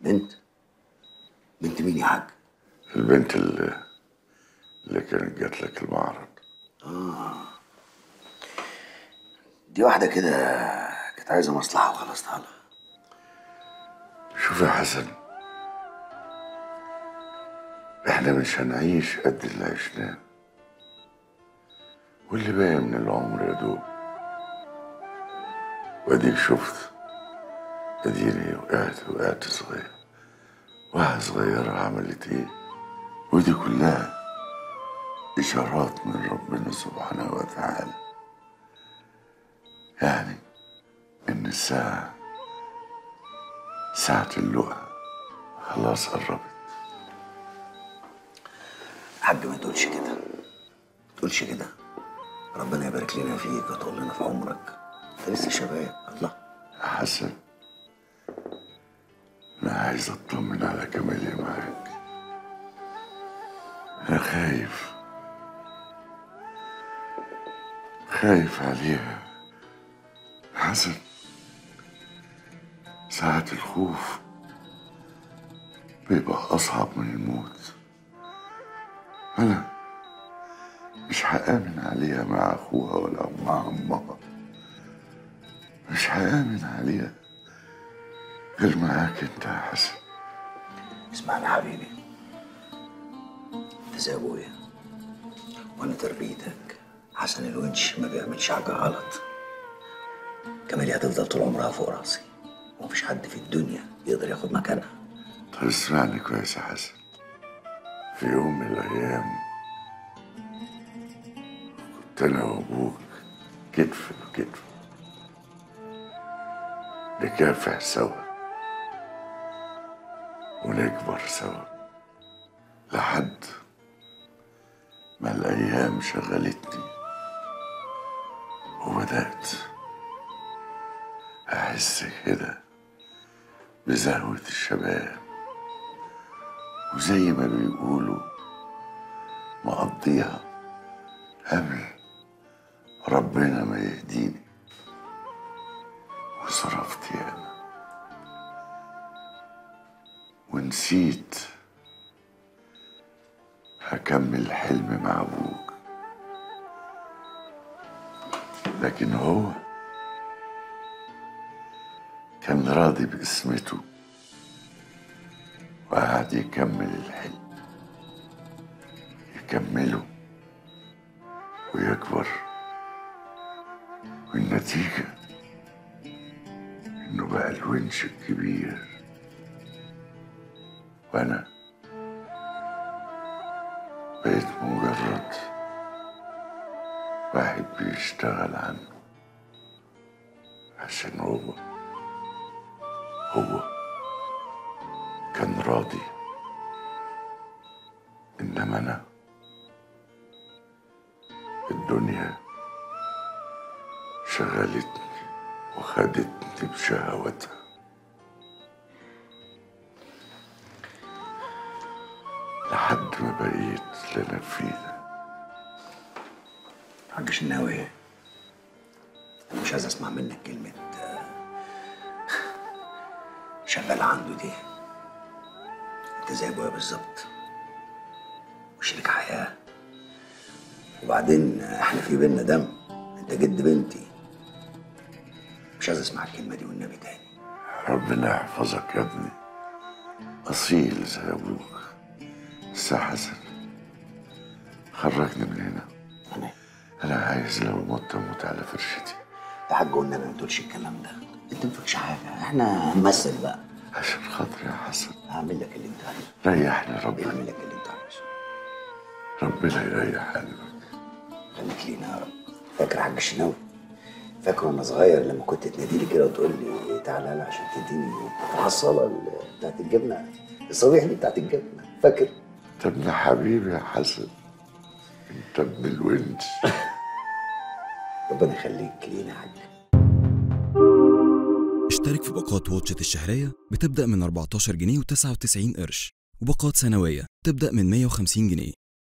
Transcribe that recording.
بنت بنت مين يا حاج البنت اللي, اللي كانت جات لك المعرض دي واحده كده كانت عايزه مصلحه وخلصتها لها شوف يا حسن احنا مش هنعيش قد اللي عشناه واللي باقي من العمر يا دوب واديك شفت اديني وقعت وقعت صغير واحدة صغيرة عملت ايه ودي كلها إشارات من ربنا سبحانه وتعالى يعني إن الساعة ساعة اللقا خلاص قربت حاج ما تقولش كده ما تقولش كده ربنا يبارك لنا فيك ويطول لنا في عمرك انت لسه شباب الله يا حسن أنا عايز أطمن على كمالي معاك أنا خايف خايف عليها حسن ساعات الخوف بيبقى أصعب من الموت أنا مش هآمن عليها مع أخوها ولا مع أمها مش هآمن عليها غير معاك أنت يا حسن اسمعني يا حبيبي انت زي ابويا وانا تربيتك حسن الونش ما بيعملش حاجه غلط كمالي هتفضل طول عمرها فوق راسي ومفيش حد في الدنيا يقدر ياخد مكانها طب اسمعني كويس يا حسن في يوم من الأيام كنت أنا وأبوك كتف بكتف نكافح سوا ونكبر سوا لحد ما الأيام شغلتني وبدأت أحس كده بزهوة الشباب وزي ما بيقولوا مقضيها قبل ربنا ما يهديني وصرفت ياما ونسيت هكمل الحلم مع ابوك لكن هو كان راضي باسمته وقعد يكمل الحلم يكمله ويكبر والنتيجة إنه بقى الونش الكبير وأنا بقيت مجرد واحد بيشتغل عنه عشان هو هو كان راضي إنما أنا الدنيا شغلتني وخدتني بشهوتها لحد ما بقيت لا نفيدة حاج شناوي انا مش عايز اسمع منك كلمه آه، شغال عنده دي انت زي ابويا بالظبط وشريك حياه وبعدين احنا في بينا دم انت جد بنتي مش عايز اسمع الكلمه دي والنبي تاني ربنا يحفظك يا ابني أصيل زي أبوك بس يا حسن خرجني من هنا انا أنا عايز لو مت أموت على فرشتي يا حاج والنبي ما تقولش الكلام ده انت ما فيكش حاجه احنا هنمثل بقى عشان خاطري يا حسن هعمل لك اللي انت عايزه ريحني ربنا هعمل لك اللي انت عايزه ربنا يريح قلبك خليك لينا يا رب فاكر يا حاج الشناوي فاكر وانا صغير لما كنت تناديلي كده وتقول لي تعالى يلا عشان تديني الحصاله ال- بتاعت الجبنه الصبيح دي بتاعت الجبنه فاكر انت ابن حبيبي يا حسن انت ابن الونش ربنا يخليك لينا يا حاج اشترك في باقات واتشت الشهرية بتبدأ من 14 جنيه و99 قرش وباقات سنوية تبدأ من 150 جنيه